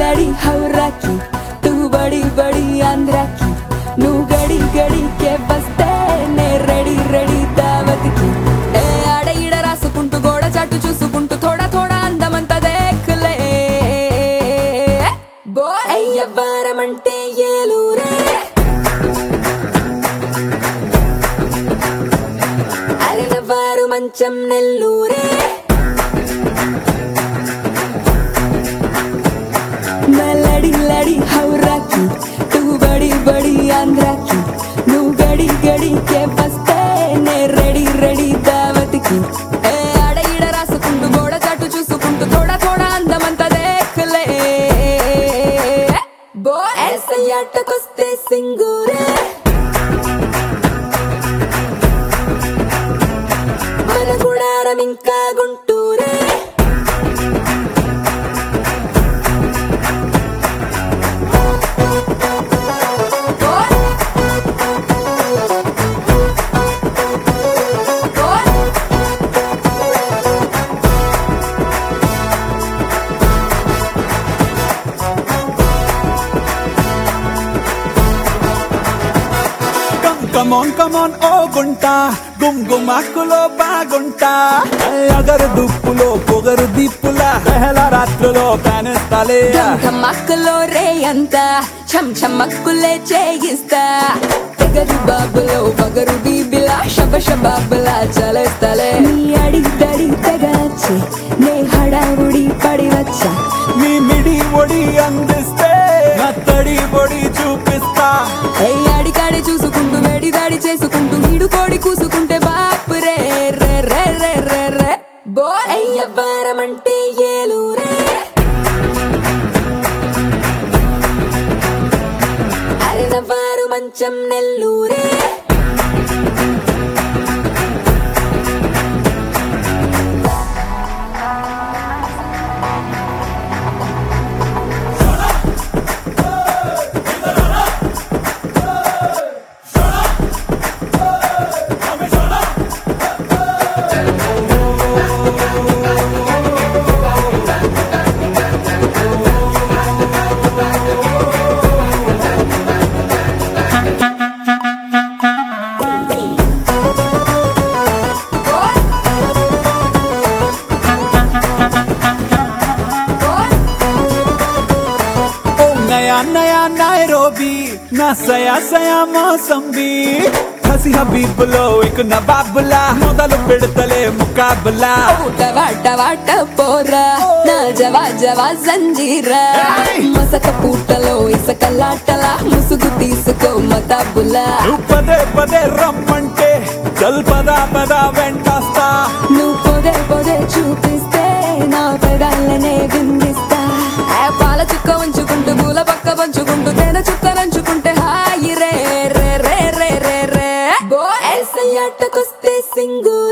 లడి హౌరాకి తూ బడి బడి ఆంధ్రాకి నువ్వు గడి గడికే వస్తే నే రెడీ రెడీ దావతికి ఏ ఆడ ఈడ రాసుకుంటూ గోడ చాటు చూసుకుంటూ థోడా థోడా అందమంతా దేఖలే బో అయ్యవ్వారమంటే ఏలూరే అరినవారు మంచం నెల్లూరే లడి లడి హౌరాకి తూ బడి బడి ఆంధ్రాకి నువ్వు గడి గడికే వస్తే నే రెడీ రెడీ దావతికి ఏ ఆడ ఈడ రాసుకుంటూ గోడ చాటు చూసుకుంటూ థోడా థోడా అందమంతా దేఖలే బో ఎస్ఐ ఆటకొస్తే సింగూరే మన గుడారం ఇంకా గుంటూరే కమ్ కమోన్ కమోన్ ఓ గుంట గుమ్ గుమాకులో బాగుంటా అగరు దుప్పులో పొగరు దిప్పుల పెహల రాత్రులో కానిస్తాలే ధమ్మక్కలో రే అంత చం చమ్మక్కులే చేయిస్తా తెగరు బాబులో పగరు బీబిలా శబ శబాబులా చలేస్తలే నీ అడి దడి తెగచ్చి నే హడావుడి పడి వచ్చా నీ మిడి ఒడి అందిస్తే నా తడి పొడి చూపిస్తా ఏ అడికాడి చూసుకుంటూ వేడి దాడి చేసుకుంటూ వీడు కోడి కూసుకుంటే బాపు రే రే రే రే రే రే బో అయ్యవ్వారమంటే ఏలూరే అరినవారు మంచం నెల్లూరే ఓ నయా నయా నైరోబీ నా సయా సయా మోసంబీ హసి హబీబులో ఇక నవాబులా మొదలు పెడతలే ముకాబులా వాట వాట పోరా నా జవా జవా జంజీరా మసక పూటలో ఇసకలాటలా ముసుగు తీసుకో మతాబులా నువ్వు పదే పదే రమ్మంటే చల్ పదా పదా వెంటొస్తా నువ్వు పొదే పొదే చూపిస్తే నా పెదాలనే విందిస్తా ఆ పాల చుక్క ఉంచుకుంటూ పూల పక్క పంచుకుంటూ తేనె చుక్క నంచుకుంటే హాయి రే రే రే రే రే రే బో ఎస్ఐ ఆటకొస్తే సింగు